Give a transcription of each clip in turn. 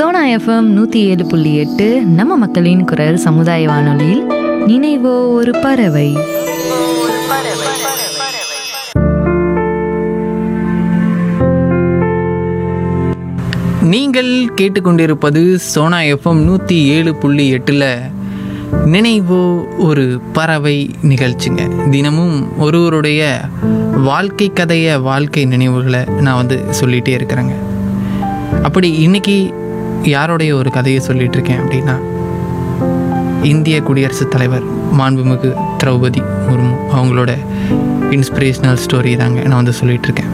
Sona FM நூற்றி ஏழு புள்ளி எட்டு நம்ம மக்களின் குரல் சமுதாய வானொலியில் நினைவோ ஒரு பறவை நீங்கள் கேட்டுக்கொண்டிருப்பது சோனா எஃப்எம் நூற்றி ஏழு புள்ளி எட்டில் நினைவோ ஒரு பறவை நிகழ்ச்சிங்க தினமும் ஒருவருடைய வாழ்க்கை கதைய வாழ்க்கை நினைவுகளை நான் வந்து சொல்லிகிட்டே இருக்கிறேங்க அப்படி இன்னைக்கு யாருடைய ஒரு கதையை சொல்லிட்டு இருக்கேன் அப்படின்னா இந்திய குடியரசுத் தலைவர் மாண்புமிகு திரௌபதி முர்மு அவங்களோட இன்ஸ்பிரேஷனல் ஸ்டோரி தாங்க நான் வந்து சொல்லிட்டு இருக்கேன்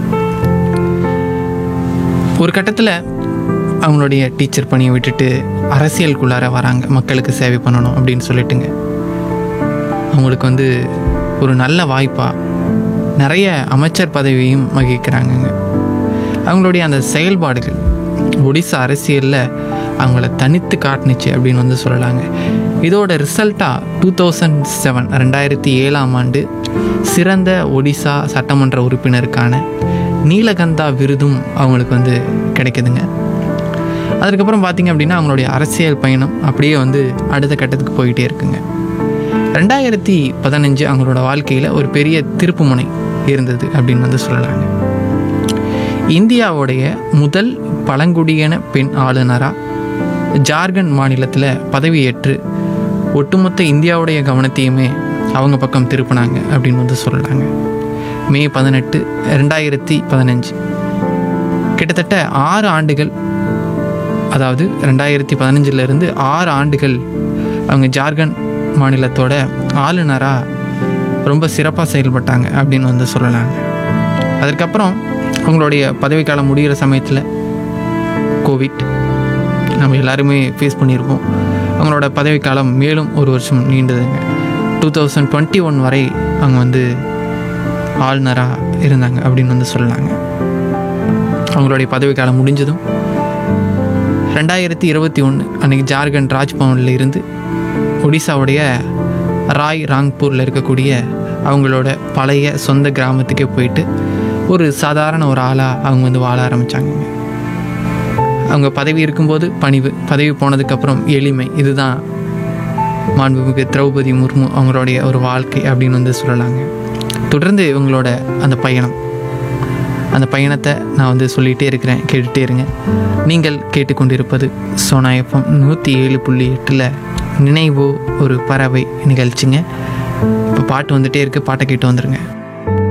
ஒரு கட்டத்தில் அவங்களுடைய டீச்சர் பணியை விட்டுட்டு அரசியலுக்குள்ளார வராங்க மக்களுக்கு சேவை பண்ணணும் அப்படின்னு சொல்லிட்டுங்க அவங்களுக்கு வந்து ஒரு நல்ல வாய்ப்பாக நிறைய அமைச்சர் பதவியையும் வகிக்கிறாங்கங்க அவங்களுடைய அந்த செயல்பாடுகள் ஒடிசா அரசியலில் அவங்கள தனித்து காட்டுனுச்சு அப்படின்னு வந்து சொல்லலாங்க இதோட ரிசல்ட்டாக டூ தௌசண்ட் செவன் ரெண்டாயிரத்தி ஏழாம் ஆண்டு சிறந்த ஒடிசா சட்டமன்ற உறுப்பினருக்கான நீலகந்தா விருதும் அவங்களுக்கு வந்து கிடைக்குதுங்க அதுக்கப்புறம் பார்த்தீங்க அப்படின்னா அவங்களுடைய அரசியல் பயணம் அப்படியே வந்து அடுத்த கட்டத்துக்கு போயிட்டே இருக்குங்க ரெண்டாயிரத்தி பதினஞ்சு அவங்களோட வாழ்க்கையில் ஒரு பெரிய திருப்புமுனை இருந்தது அப்படின்னு வந்து சொல்லலாங்க இந்தியாவுடைய முதல் பழங்குடியின பெண் ஆளுநராக ஜார்க்கண்ட் மாநிலத்தில் பதவியேற்று ஒட்டுமொத்த இந்தியாவுடைய கவனத்தையுமே அவங்க பக்கம் திருப்பினாங்க அப்படின்னு வந்து சொல்லலாங்க மே பதினெட்டு ரெண்டாயிரத்தி பதினஞ்சு கிட்டத்தட்ட ஆறு ஆண்டுகள் அதாவது ரெண்டாயிரத்தி பதினஞ்சிலிருந்து ஆறு ஆண்டுகள் அவங்க ஜார்க்கண்ட் மாநிலத்தோட ஆளுநராக ரொம்ப சிறப்பாக செயல்பட்டாங்க அப்படின்னு வந்து சொல்லலாங்க அதுக்கப்புறம் அவங்களுடைய பதவிக்காலம் முடிகிற சமயத்தில் கோவிட் நம்ம எல்லாருமே ஃபேஸ் பண்ணியிருப்போம் அவங்களோட பதவிக்காலம் மேலும் ஒரு வருஷம் நீண்டதுங்க டூ தௌசண்ட் டுவெண்ட்டி ஒன் வரை அவங்க வந்து ஆளுநராக இருந்தாங்க அப்படின்னு வந்து சொல்லலாங்க அவங்களுடைய பதவிக்காலம் முடிஞ்சதும் ரெண்டாயிரத்தி இருபத்தி ஒன்று அன்றைக்கி ஜார்க்கண்ட் ராஜ்பவனில் இருந்து ஒடிசாவுடைய ராய் ராங்பூரில் இருக்கக்கூடிய அவங்களோட பழைய சொந்த கிராமத்துக்கே போயிட்டு ஒரு சாதாரண ஒரு ஆளாக அவங்க வந்து வாழ ஆரம்பித்தாங்க அவங்க பதவி இருக்கும்போது பணிவு பதவி போனதுக்கப்புறம் எளிமை இதுதான் மாண்புமிகு திரௌபதி முர்மு அவங்களுடைய ஒரு வாழ்க்கை அப்படின்னு வந்து சொல்லலாங்க தொடர்ந்து இவங்களோட அந்த பயணம் அந்த பயணத்தை நான் வந்து சொல்லிகிட்டே இருக்கிறேன் கேட்டுகிட்டே இருங்க நீங்கள் கேட்டுக்கொண்டிருப்பது சோனா எஃப்எம் நூற்றி ஏழு புள்ளி எட்டில் நினைவோ ஒரு பறவை நிகழ்ச்சிங்க இப்போ பாட்டு வந்துகிட்டே இருக்குது பாட்டை கேட்டு வந்துடுங்க